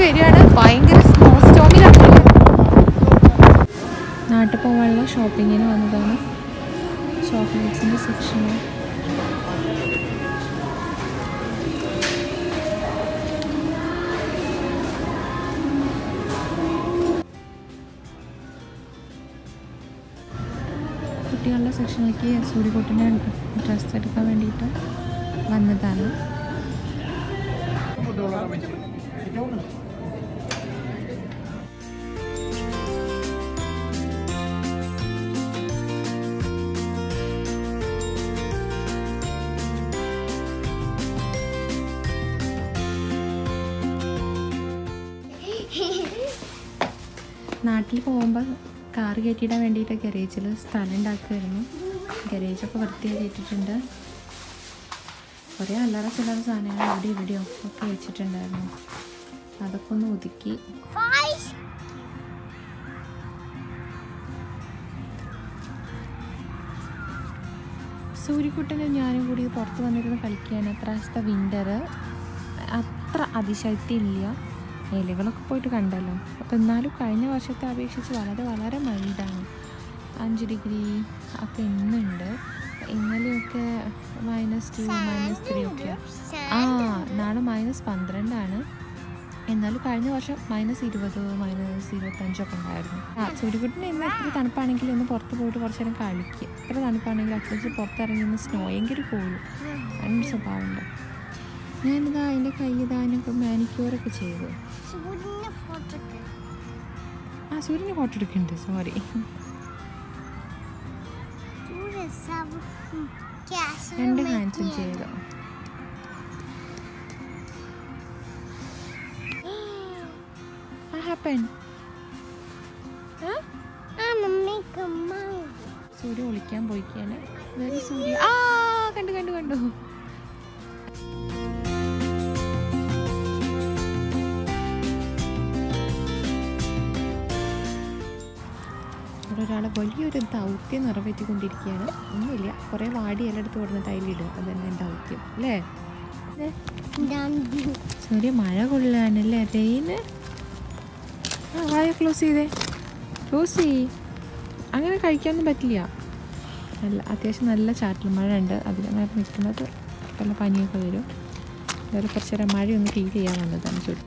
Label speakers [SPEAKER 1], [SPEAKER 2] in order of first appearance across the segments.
[SPEAKER 1] വരികയാണ് ഭയങ്കര സ്നോ സ്റ്റോമിലാണ് നാട്ടിൽ പോകാനുള്ള ഷോപ്പിങ്ങിന് വന്നതാണ് ചോക്ലേറ്റ്സിൻ്റെ സെക്ഷന് കുട്ടികളുടെ സെക്ഷനിലേക്ക് സൂര്യകുട്ടിൻ്റെ ഡ്രസ്സ് എടുക്കാൻ വേണ്ടിയിട്ട് വന്നതാണ് നാട്ടിൽ പോകുമ്പോൾ കാർ കയറ്റിയിടാൻ വേണ്ടിയിട്ട് ഗരേജിൽ സ്ഥലം ഉണ്ടാക്കുമായിരുന്നു ഗരേജൊക്കെ വൃത്തിയാക്കിയിട്ടിട്ടുണ്ട് കുറേ അല്ലറ ചില്ലറ സാധനങ്ങൾ അവിടെ ഇവിടെയോ ഒക്കെ വെച്ചിട്ടുണ്ടായിരുന്നു അതൊക്കെ ഒന്ന് ഒതുക്കി സൂര്യക്കുട്ടനും ഞാനും കൂടി പുറത്ത് വന്നിരുന്ന് കളിക്കുകയാണ് പ്രാവശ്യത്തെ വിൻ്റർ അത്ര അതിശക്തി ഇല്ല ഇലകളൊക്കെ പോയിട്ട് കണ്ടല്ലോ അപ്പം എന്നാലും കഴിഞ്ഞ വർഷത്തെ അപേക്ഷിച്ച് വളരെ വളരെ മൈൽഡാണ് അഞ്ച് ഡിഗ്രി ഒക്കെ ഇന്നുണ്ട് ഇന്നലെയൊക്കെ മൈനസ് ടു മൈനസ് ത്രീ ഒക്കെ ആ നാളെ മൈനസ് പന്ത്രണ്ടാണ് എന്നാലും കഴിഞ്ഞ വർഷം മൈനസ് ഇരുപത് മൈനസ് ഇരുപത്തഞ്ചൊക്കെ ഉണ്ടായിരുന്നു ആ സൂര്യകുട്ടിന് ഇന്ന് എത്ര തണുപ്പാണെങ്കിലും ഒന്ന് പുറത്ത് പോയിട്ട് കുറച്ച് നേരം കളിക്കുക എത്ര തണുപ്പാണെങ്കിലും അറ്റ്ലീസ്റ്റ് പുറത്തിറങ്ങി ഒന്ന് സ്നോയെങ്കിലും പോലും അങ്ങനെ ഒരു സ്വഭാവമുണ്ട് ഞാനിതാ അതിൻ്റെ കൈ ഇതാ അതിനൊക്കെ മാനിക്യൂറൊക്കെ ചെയ്തു ആ സൂര്യന് ഫോട്ടോ എടുക്കുന്നുണ്ട് സോറി രണ്ട് ഹാൻഡ്സും ചെയ്തു ഹാപ്പൻ സൂര്യ ഒളിക്കാൻ പോയിക്കാണ് വേറെ സൂര്യ ആ കണ്ടു കണ്ടു കണ്ടു ഇവിടെ ഒരാൾ വലിയൊരു ദൗത്യം നിറവേറ്റിക്കൊണ്ടിരിക്കുകയാണ് ഒന്നുമില്ല കുറേ വാടി ഇല എടുത്ത് കൊടുത്തിട്ട് അതിലിടുക അത് തന്നെ ദൗത്യം അല്ലേ സൂര്യ മഴ കൊള്ളാനല്ലേ റെയിന് ആ വായ ക്ലോസ് ചെയ്തേ ക്ലോസ് ചെയ്യ് അങ്ങനെ കഴിക്കാനൊന്നും പറ്റില്ല നല്ല അത്യാവശ്യം നല്ല ചാറ്റൽ മഴ ഉണ്ട് അതിൽ നേരം നിൽക്കുന്നത് വല്ല പനിയൊക്കെ വരും വേറെ കുറച്ച് നേരം മഴയൊന്ന് ഫീൽ ചെയ്യാൻ വന്നതാണ് ചുറ്റും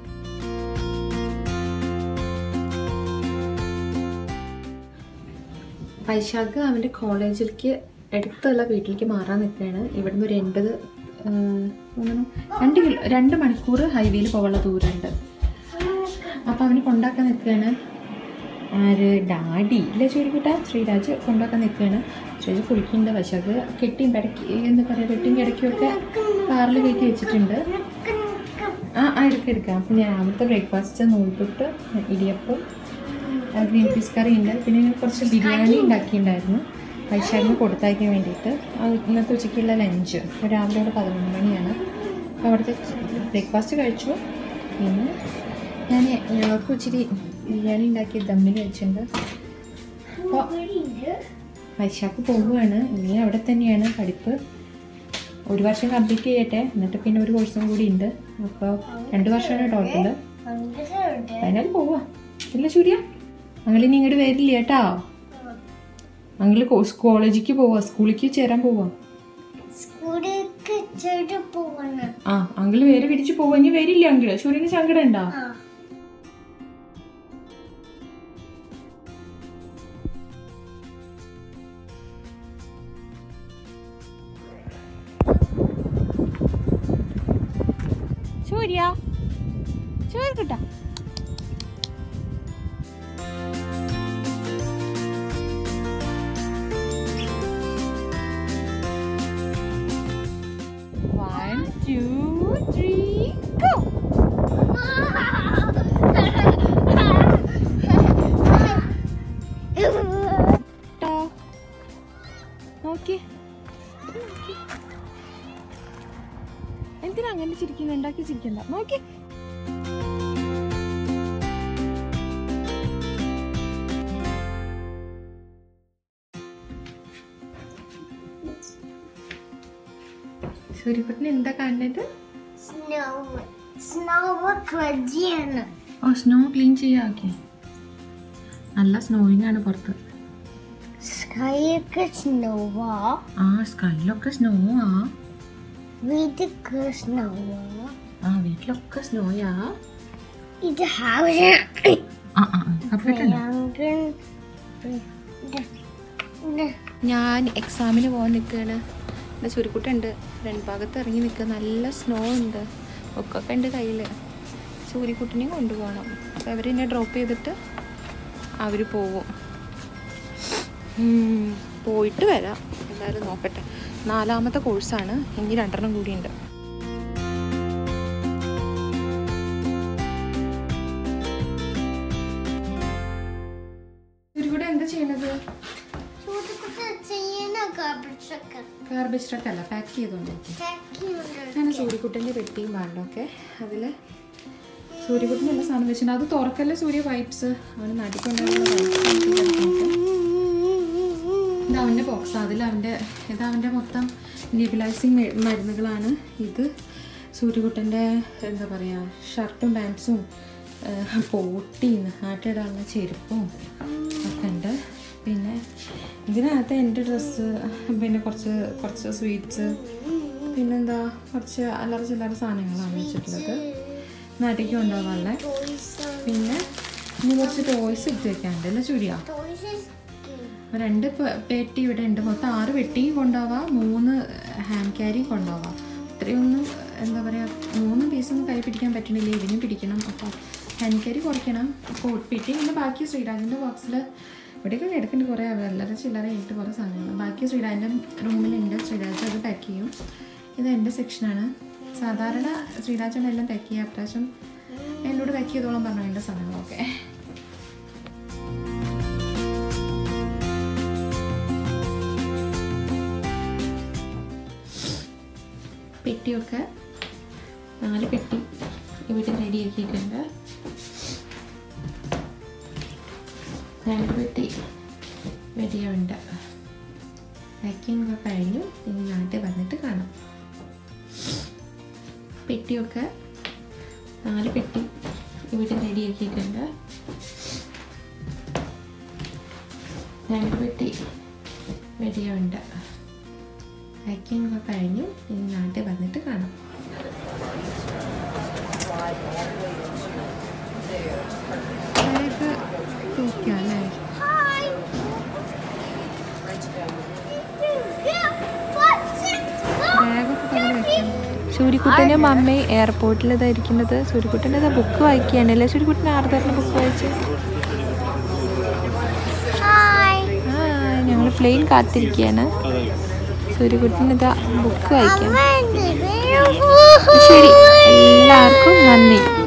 [SPEAKER 1] വൈശാഖ് അവൻ്റെ കോളേജിലേക്ക് അടുത്തുള്ള വീട്ടിലേക്ക് മാറാൻ നിൽക്കുകയാണ് ഇവിടുന്ന് ഒരു എൺപത് തോന്നുന്നു രണ്ട് കിലോ രണ്ട് മണിക്കൂർ ഹൈവേയിൽ പോകാനുള്ള ദൂരമുണ്ട് അപ്പോൾ അവന് കൊണ്ടാക്കാൻ നിൽക്കുകയാണ് ആര് ഡാഡി ഇല്ല ചുരുക്കിട്ട ശ്രീരാജ് കൊണ്ടാക്കാൻ നിൽക്കുകയാണ് ശ്രീരാജ് കുളിക്കുന്നുണ്ട് വൈശാഖ് കെട്ടിയും ഇടയ്ക്ക് എന്താ പറയുക കെട്ടിയും കിടക്കിയൊക്കെ കാറിൽ കയറ്റി വെച്ചിട്ടുണ്ട് ആ ആ എടുക്കാം എടുക്കാം അപ്പം ഞാൻ അവിടുത്തെ ബ്രേക്ക്ഫാസ്റ്റ് നൂൽപുട്ട് ഇടിയപ്പം ആ, ഗ്രീൻ പീസ് കറി ഉണ്ട് പിന്നെ ഞാൻ കുറച്ച് ബിരിയാണി ഉണ്ടാക്കിയിട്ടുണ്ടായിരുന്നു വൈശാഖിന് കൊടുത്തയക്കാൻ വേണ്ടിയിട്ട് അത് ഇന്നത്തെ ഉച്ചയ്ക്കുള്ള ലഞ്ച് രാവിലെ ഇവിടെ പതിനൊന്ന് മണിയാണ് അപ്പോൾ അവിടുത്തെ ബ്രേക്ക്ഫാസ്റ്റ് കഴിച്ചു പിന്നെ ഞാൻ ഞങ്ങൾക്ക് ഇച്ചിരി ബിരിയാണി ഉണ്ടാക്കി ദമ്മിൽ വെച്ചിട്ടുണ്ട് അപ്പോൾ വൈശാഖ് പോവുകയാണ് ഇനി അവിടെ തന്നെയാണ് പഠിപ്പ് ഒരു വർഷം കംപ്ലീറ്റ് ചെയ്യട്ടെ എന്നിട്ട് പിന്നെ ഒരു കോഴ്സും കൂടി ഉണ്ട് അപ്പോൾ രണ്ട് വർഷമാണ് ടോട്ടൽ അതിനാൽ പോവാ ഇല്ല സൂര്യ അങ്ങളിനി ഇങ്ങോട്ട് വരില്ല കേട്ടാ അങ്കിള് കോളേജിലേക്ക് പോവാ സ്കൂളിലേക്ക് ചേരാൻ പോവാ
[SPEAKER 2] സ്കൂളിലേക്ക് ചെടി പോകണം
[SPEAKER 1] ആ അങ്കിള് വേറെ പിടിച്ച് പോവാ ഇനി വരില്ല അങ്കിള് സൂര്യന് സങ്കടം ഉണ്ടാ
[SPEAKER 2] ആ
[SPEAKER 1] സൂര്യ ചോദിക്കട്ടാ വൺ ടു ത്രീ ഗോ ട്ടോ നോക്കി എന്തിനാ അങ്ങനെ ചിരിക്കുന്നത് ഉണ്ടാക്കി ചിരിക്കണ്ട നോക്കി സൂര്യക്കുട്ടൻ എന്താ കാണുന്നത്
[SPEAKER 2] സ്നോ സ്നോ ക്രജിയാണ്
[SPEAKER 1] ഓ സ്നോ ക്ലീൻ ചെയ്യാക്കി നല്ല സ്നോയിങ് ആണ് പുറത്ത്
[SPEAKER 2] സ്കൈക്ക് സ്നോവാ
[SPEAKER 1] ആ സ്കൈലൊക്കെ സ്നോ ആ
[SPEAKER 2] വീട്ടിക്ക് സ്നോവാ
[SPEAKER 1] ആ വീട്ടിലൊക്കെ സ്നോയാ
[SPEAKER 2] ഇത് ഹൗസ്
[SPEAKER 1] ആ ആ കപ്പിട്ടുണ്ട് ഞാൻ എക്സാമിന് പോകാൻ നിൽക്കുകയാണ് എൻ്റെ ചുരുക്കുട്ടുണ്ട് രണ്ട് ഭാഗത്ത് ഇറങ്ങി നിൽക്കുക നല്ല സ്നോ ഉണ്ട് ബുക്കൊക്കെ ഉണ്ട് കയ്യിൽ സൂര്യക്കുട്ടിനെയും കൊണ്ടുപോകണം അപ്പോൾ അവരെന്നെ ഡ്രോപ്പ് ചെയ്തിട്ട് അവർ പോവും ഉം, പോയിട്ട് വരാം എന്തായാലും നോക്കട്ടെ നാലാമത്തെ കോഴ്സാണ് ഇനി രണ്ടെണ്ണം കൂടിയുണ്ട് ഇവരികൂടെ എന്താ ചെയ്യണത്
[SPEAKER 2] ചെയ്യുന്ന ഗാർബേജൊക്കെ
[SPEAKER 1] ഗാർബേജ് ട്രക്ക് അല്ല പാക്ക് ചെയ്തുകൊണ്ടിരിക്കും
[SPEAKER 2] പാക്കിയുണ്ട്
[SPEAKER 1] ഞാൻ സൂര്യക്കുട്ടൻ്റെ പെട്ടിയും വേണ്ടൊക്കെ അതിൽ സൂര്യക്കുട്ടൻ്റെ എല്ലാ സാധനം വെച്ചിട്ടുണ്ട് അത് തുറക്കല്ലേ സൂര്യ വൈപ്സ് അവന് നടിക്കൊണ്ടുള്ള ഇത് അവൻ്റെ ബോക്സ് അതിൽ അവൻ്റെ ഇത് അവൻ്റെ മൊത്തം നെബിലൈസിങ് മരുന്നുകളാണ് ഇത് സൂര്യകുട്ടൻ്റെ എന്താ പറയുക ഷർട്ടും പാൻസും പോട്ടിയും നാട്ടിടാനുള്ള ചെരുപ്പും ഒക്കെ ഉണ്ട് പിന്നെ ഇതിനകത്ത് എൻ്റെ ഡ്രസ്സ് പിന്നെ കുറച്ച് കുറച്ച് സ്വീറ്റ്സ് പിന്നെന്താ കുറച്ച് അല്ലറ ചില്ലറ സാധനങ്ങളാണ് വെച്ചിട്ടുള്ളത് നാട്ടിലേക്ക് കൊണ്ടുപോകാനുള്ള പിന്നെ ഇനി കുറച്ച് ടോയ്സ് ഇട്ട് വെക്കാനുണ്ട് അല്ലേ ചുരിയ രണ്ട് പെ- പെട്ടി ഇവിടെ ഉണ്ട് മൊത്തം ആറ് പെട്ടി കൊണ്ടുപോവാം മൂന്ന് ഹാൻഡ് ക്യാരി കൊണ്ടുപോവാം ഇത്രയൊന്നും എന്താ പറയുക മൂന്ന് പീസൊന്നും കൈ പിടിക്കാൻ പറ്റണില്ല ഇതിനും പിടിക്കണം അപ്പോൾ ഹാൻഡ് ക്യാരി കുറയ്ക്കണം അപ്പോൾ പെട്ടി പിന്നെ ബാക്കി ശ്രീരാജിൻ്റെ ബോക്സിൽ ഇവിടെയൊക്കെ കിടക്കുന്നുണ്ട് കുറേ അല്ലറ ചില്ലറ ആയിട്ട് കുറേ സാധനങ്ങൾ ബാക്കി ശ്രീരാജിൻ്റെ റൂമിലുണ്ട് ശ്രീരാജ് അത് പാക്ക് ചെയ്യും ഇത് എൻ്റെ സെക്ഷനാണ് സാധാരണ ശ്രീരാജാണ് എല്ലാം പാക്ക് ചെയ്യുക അപ്രാവശ്യം എന്നോട് പാക്ക് ചെയ്തോളം പറഞ്ഞു എൻ്റെ സാധനങ്ങളൊക്കെ പെട്ടിയൊക്കെ നാല് പെട്ടി ഇവിടെ റെഡിയാക്കിയിട്ടുണ്ട് രണ്ട് പെട്ടി റെഡിയുണ്ട് പാക്കിംഗ് ഒക്കെ കഴിഞ്ഞു ഇനി നാട്ടിൽ വന്നിട്ട് കാണാം പെട്ടിയൊക്കെ നാല് പെട്ടി ഇവിടെ റെഡിയാക്കിയിട്ടുണ്ട് രണ്ട് പെട്ടി റെഡിയുണ്ട് പാക്കിംഗ് ഒക്കെ കഴിഞ്ഞു ഇനി നാട്ടിൽ വന്നിട്ട് കാണാം ബാഗ് തൂക്കാം അല്ലേ ബാഗൊക്കെ കയ്യിൽ വെക്കാം സൂര്യക്കുട്ടൻ്റെ മമ്മി എയർപോർട്ടിൽ ഇതായിരിക്കുന്നത് സൂര്യക്കുട്ടൻ്റെ ഇതാ ബുക്ക് വായിക്കുകയാണ് അല്ലേ സൂര്യക്കുട്ടൻ ആർദ്ദറിൻ്റെ ബുക്ക് വായിച്ച് ആ ഞങ്ങൾ പ്ലെയിൻ കാത്തിരിക്കുകയാണ് സൂര്യക്കുട്ടൻ ഇതാ ബുക്ക് വായിക്കാം ശരി എല്ലാവർക്കും നന്ദി